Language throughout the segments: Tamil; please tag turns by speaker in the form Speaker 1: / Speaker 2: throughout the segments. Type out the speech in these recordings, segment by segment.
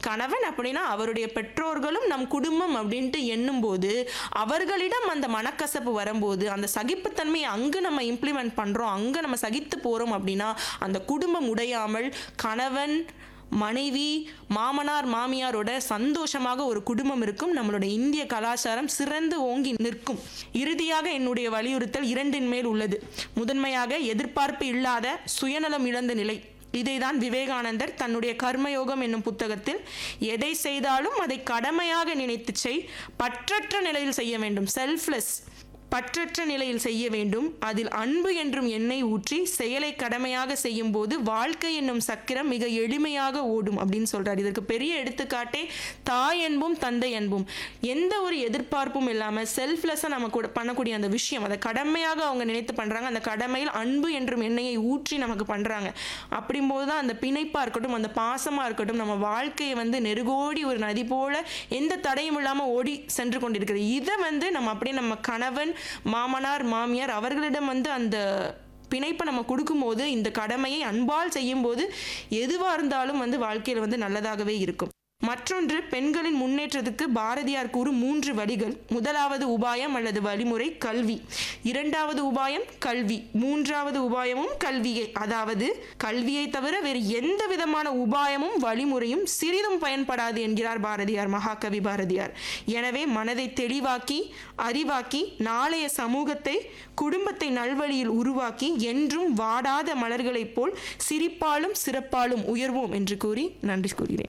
Speaker 1: கணவன் அப்படின்னா அவருடைய பெற்றோர்களும் நம் குடும்பம் அப்படின்ட்டு எண்ணும்போது அவர்களிடம் அந்த மனக்கசப்பு வரும்போது அந்த சகிப்புத்தன்மையை அங்கு நம்ம இம்ப்ளிமெண்ட் பண்ணுறோம் அங்கே நம்ம சகித்து போகிறோம் அப்படின்னா அந்த குடும்பம் உடையாமல் கணவன் மனைவி மாமனார் மாமியாரோட சந்தோஷமாக ஒரு குடும்பம் இருக்கும் நம்மளோட இந்திய கலாச்சாரம் சிறந்து ஓங்கி நிற்கும் இறுதியாக என்னுடைய வலியுறுத்தல் இரண்டின் மேல் உள்ளது முதன்மையாக எதிர்பார்ப்பு இல்லாத சுயநலம் இழந்த நிலை இதைதான் விவேகானந்தர் தன்னுடைய கர்மயோகம் என்னும் புத்தகத்தில் எதை செய்தாலும் அதை கடமையாக நினைத்து செய் பற்றற்ற நிலையில் செய்ய வேண்டும் செல்ஃப்லெஸ் பற்றற்ற நிலையில் செய்ய வேண்டும் அதில் அன்பு என்றும் எண்ணெய் ஊற்றி செயலை கடமையாக செய்யும் போது வாழ்க்கை என்னும் சக்கரம் மிக எளிமையாக ஓடும் அப்படின்னு சொல்றார் இதற்கு பெரிய எடுத்துக்காட்டே தாய் என்பும் தந்தை என்பும் எந்த ஒரு எதிர்பார்ப்பும் இல்லாமல் செல்ஃப்லெஸ்ஸாக நம்ம கூட பண்ணக்கூடிய அந்த விஷயம் அதை கடமையாக அவங்க நினைத்து பண்றாங்க அந்த கடமையில் அன்பு என்றும் எண்ணெயை ஊற்றி நமக்கு பண்றாங்க அப்படிங்கும்போது தான் அந்த பிணைப்பாக இருக்கட்டும் அந்த பாசமாக இருக்கட்டும் நம்ம வாழ்க்கையை வந்து நெருகோடி ஒரு நதி போல எந்த தடையும் இல்லாமல் ஓடி சென்று கொண்டிருக்கிறது இதை வந்து நம்ம அப்படியே நம்ம கணவன் மாமனார் மாமியார் அவர்களிடம் வந்து அந்த பிணைப்பை நம்ம கொடுக்கும்போது இந்த கடமையை அன்பால் செய்யும்போது எதுவாக இருந்தாலும் வந்து வாழ்க்கையில் வந்து நல்லதாகவே இருக்கும் மற்றொன்று பெண்களின் முன்னேற்றத்துக்கு பாரதியார் கூறும் மூன்று வழிகள் முதலாவது உபாயம் அல்லது வழிமுறை கல்வி இரண்டாவது உபாயம் கல்வி மூன்றாவது உபாயமும் கல்வியே அதாவது கல்வியை தவிர வேறு எந்த விதமான உபாயமும் வழிமுறையும் சிறிதும் பயன்படாது என்கிறார் பாரதியார் மகாகவி பாரதியார் எனவே மனதை தெளிவாக்கி அறிவாக்கி நாளைய சமூகத்தை குடும்பத்தை நல்வழியில் உருவாக்கி என்றும் வாடாத மலர்களைப் போல் சிரிப்பாலும் சிறப்பாலும் உயர்வோம் என்று கூறி நன்றி கூறுகிறேன்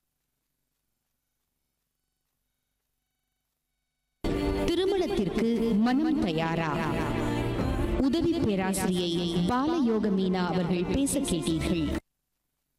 Speaker 2: திருமணத்திற்கு மனம் தயாரா உதவி பேராசிரியை பாலயோக மீனா அவர்கள் பேச கேட்டீர்கள்